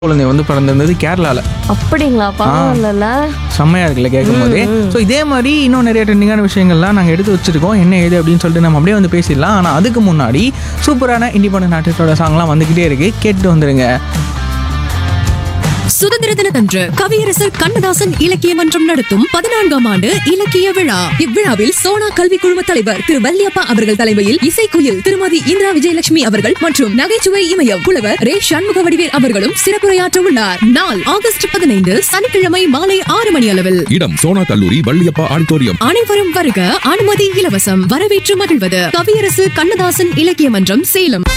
குழந்தை வந்து பிறந்திருந்தது கேரளால அப்படிங்களா பரவாயில்லல செம்மையா இருக்குல்ல கேட்கும் போதே ஸோ இதே மாதிரி இன்னும் நிறைய ட்ரெண்டிங்கான விஷயங்கள்லாம் நாங்கள் எடுத்து வச்சிருக்கோம் என்ன ஏது அப்படின்னு சொல்லிட்டு நம்ம அப்படியே வந்து பேசிடலாம் ஆனால் அதுக்கு முன்னாடி சூப்பரான இண்டிபெண்டன்ட் ஆர்டிஸ்டோட சாங்லாம் வந்துக்கிட்டே இருக்கு கேட்டுட்டு வந்துருங்க சுதந்திர தினத்தன்று கவியரசர் கண்ணதாசன் இலக்கிய மன்றம் நடத்தும் பதினான்காம் ஆண்டு இலக்கிய விழா இவ்விழாவில் சோனா கல்வி குழும தலைவர் திரு வல்லியப்பா அவர்கள் தலைமையில் இசைக்குயில் திருமதி இந்திரா விஜயலட்சுமி அவர்கள் மற்றும் நகைச்சுவை இமயம் புலவர் ரே சண்முக வடிவேல் அவர்களும் சிறப்புரையாற்ற உள்ளார் நாள் ஆகஸ்ட் பதினைந்து சனிக்கிழமை மாலை ஆறு மணி அளவில் இடம் சோனா கல்லூரி வள்ளியப்பா ஆடிட்டோரியம் அனைவரும் வருக அனுமதி இலவசம் வரவேற்று மகிழ்வது கவியரசு கண்ணதாசன் இலக்கிய மன்றம் சேலம்